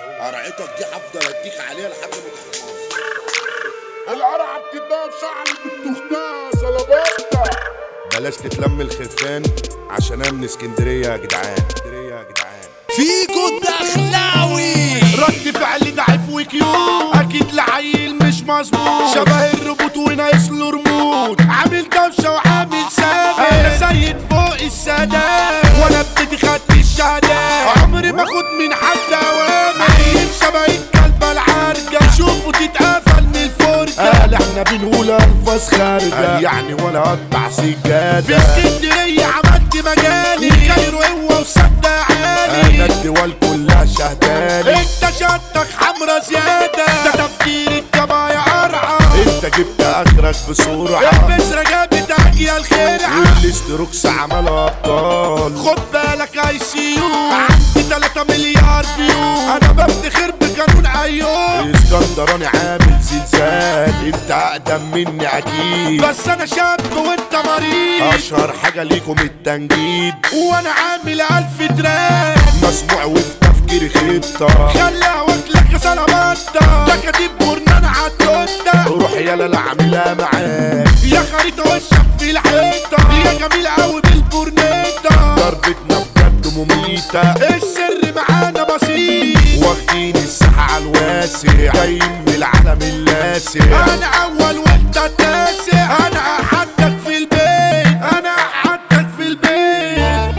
قرعتك دي هفضل اديك عليها لحد ما تخلص القرعة بتتباع بشعر بالتخناس سلامتك بلاش تتلم الخرفان عشان انا من اسكندريه يا جدعان اسكندريه يا جدعان فيكو الدخلاوي رد فعل ضعيف وكيوت اكيد لعيل مش مظبوط شبه الروبوت وناقص له ريموت عامل دوشه وعامل سابق انا سيد فوق السادات وانا ابتدي خدت الشهادات عمري ما اخد من حد اوامر عيل شبه الكلب العرجه شوفوا تتقفل من الفرجه قال احنا بنقول الفاظ خارجه يعني ولا قطع سجاده في اسكندريه عملت مجالي كايرو قوه وسد عالي انا الدول كلها شهداني انت شهادتك حمرا زياده ده تفكير الجماعه يا قرعه انت جبت اخرك بسرعه البسرة جابت اجيال خرعه والاستروكس عمل ابطال خد بالك اي سي يو عندي 3 مليار فيو انا بفتخر بقانون ايوب اسكندراني عامل زلزال انت اقدم مني اكيد بس انا شاب وانت مريض اشهر حاجه ليكم التنجيد وانا عامل الف تراك مسموع وفي تفكيري خطه خليها واكلك يا سلامتك ده كاتب برنان عالتوته روح يلا لا اعملها معاك يا خريطه وشك في الحيطه يا جميل قوي بالبورنيتا ضربتنا بجد مميته السر معانا بسيط واخدين الساحه على الواسع جايين من العالم اللاسع انا اول وانت التاسع انا احدك في البيت انا احدك في البيت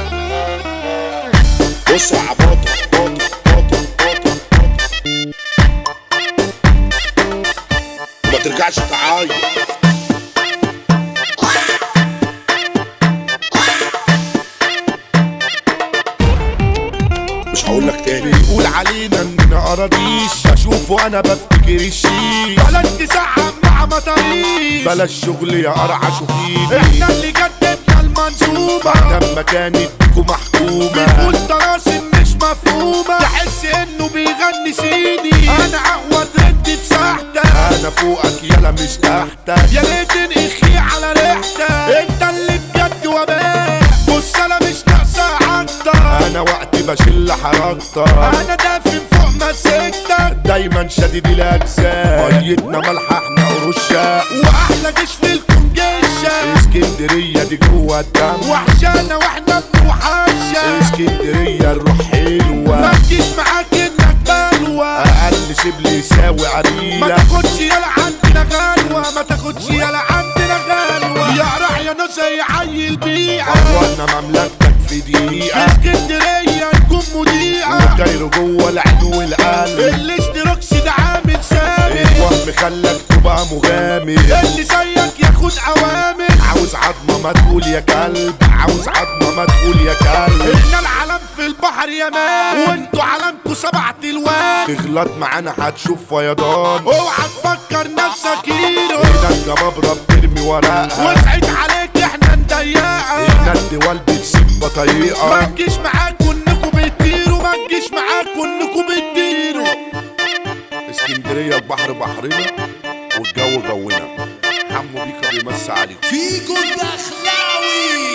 بصوا يا عباطة باطة باطة باطة وما ترجعش تعايط مش هقول لك تاني بيقول علينا اننا اراضيش اشوفه انا بفتكر الشيء بلاش تسحب مع مطاريش بلاش شغل يا قرعه شوفيني احنا اللي جددنا المنظومه لما كانت بيكو محكومه بيقول طراسم مش مفهومه تحس انه بيغني سيني انا اقوى ترند في ساحتك انا فوقك يلا مش تحتك يا ريت انقخي على ريحتك انت اللي بجد وباء بص انا مش ناقصه عطك انا وقتي بشيل حركتك انا دافن فوق مسكتك دايما شديد الاجزاء ميتنا مالحه احنا قرشه واحلى جيش في الكونجيشه اسكندريه دي جوه الدم وحشانه واحنا بنوحشه اسكندريه الروح حلوه ما تجيش معاك انك بلوه اقل شبل يساوي عريله ما تاخدش يلا عندنا غلوه ما تاخدش يلا عندنا غلوه يا راح يا ناس زي عيل بيعه وانا مملكتك في دقيقه في اسكندريه نكون مذيعه وكايرو جوه العين والقلب الاستروكس ده عامل سامي الوهم خلك تبقى مغامر اللي زيك ياخد اوامر عاوز عظمه ما تقول يا كلب عاوز عظمه ما تقول يا كلب احنا العالم في البحر يا مان وانتوا علامكوا سبع تلوان تغلط معانا هتشوف فيضان اوعى تفكر نفسك هيرو هنا الجبابره بترمي ورقها وسعت عليك احنا نضيقها احنا الدول بتسيب بطريقه ما تجيش معاكوا انكوا بتطيروا ما تجيش معاكوا انكوا بتطيروا اسكندريه البحر بحرنا والجو جونا حمو بيكا بيمسي عليكم فيكو الدخلاوي